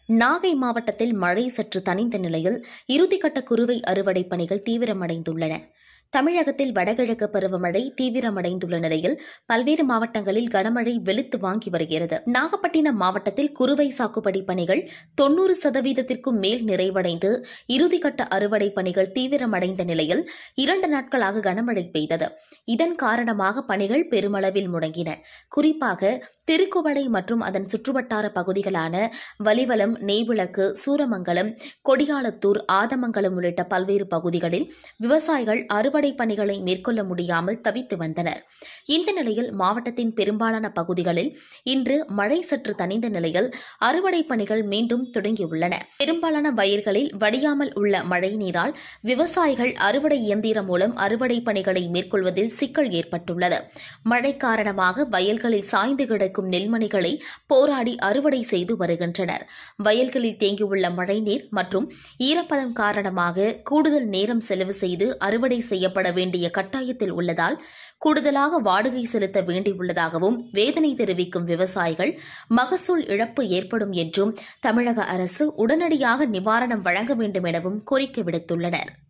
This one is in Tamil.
நாகை மாவட்டத்தில் மழை சற்று தணிந்த நிலையில் இறுதிக்கட்ட குறுவை அறுவடை பணிகள் தீவிரமடைந்துள்ளன தமிழகத்தில் வடகிழக்கு பருவமழை தீவிரமடைந்துள்ள நிலையில் பல்வேறு மாவட்டங்களில் கனமழை வெளுத்து வாங்கி வருகிறது நாகப்பட்டினம் மாவட்டத்தில் குறுவை சாகுபடி பணிகள் தொன்னூறு சதவீதத்திற்கும் மேல் நிறைவடைந்து இறுதிக்கட்ட அறுவடை பணிகள் தீவிரமடைந்த நிலையில் இரண்டு நாட்களாக கனமழை பெய்தது இதன் காரணமாக பணிகள் பெருமளவில் முடங்கின குறிப்பாக திருக்குவளை மற்றும் அதன் சுற்றுவட்டார பகுதிகளான வலிவலம் நெய்விளக்கு சூரமங்கலம் கொடியாலத்தூர் ஆதமங்கலம் உள்ளிட்ட பல்வேறு பகுதிகளில் விவசாயிகள் அறுவடை பணிகளை மேற்கொள்ள முடியாமல் தவித்து வந்தனர் இந்த நிலையில் மாவட்டத்தின் பெரும்பாலான பகுதிகளில் இன்று மழை சற்று தணிந்த நிலையில் அறுவடை பணிகள் மீண்டும் தொடங்கியுள்ளன பெரும்பாலான வயல்களில் வடியாமல் உள்ள மழை நீரால் விவசாயிகள் அறுவடை இயந்திரம் மூலம் அறுவடை பணிகளை மேற்கொள்வதில் சிக்கல் ஏற்பட்டுள்ளது மழை காரணமாக வயல்களில் சாய்ந்து கிடக்கும் நெல்மணிகளை போராடி அறுவடை செய்து வருகின்றனர் வயல்களில் தேங்கியுள்ள மழைநீர் மற்றும் ஈரப்பதம் காரணமாக கூடுதல் நேரம் செலவு செய்து அறுவடை செய்யப்பட வேண்டிய கட்டாயத்தில் உள்ளதால் கூடுதலாக வாடகை செலுத்த வேண்டியுள்ளதாகவும் வேதனை தெரிவிக்கும் விவசாயிகள் மகசூல் இழப்பு ஏற்படும் என்றும் தமிழக அரசு உடனடியாக நிவாரணம் வழங்க வேண்டும் எனவும் கோரிக்கை விடுத்துள்ளனா்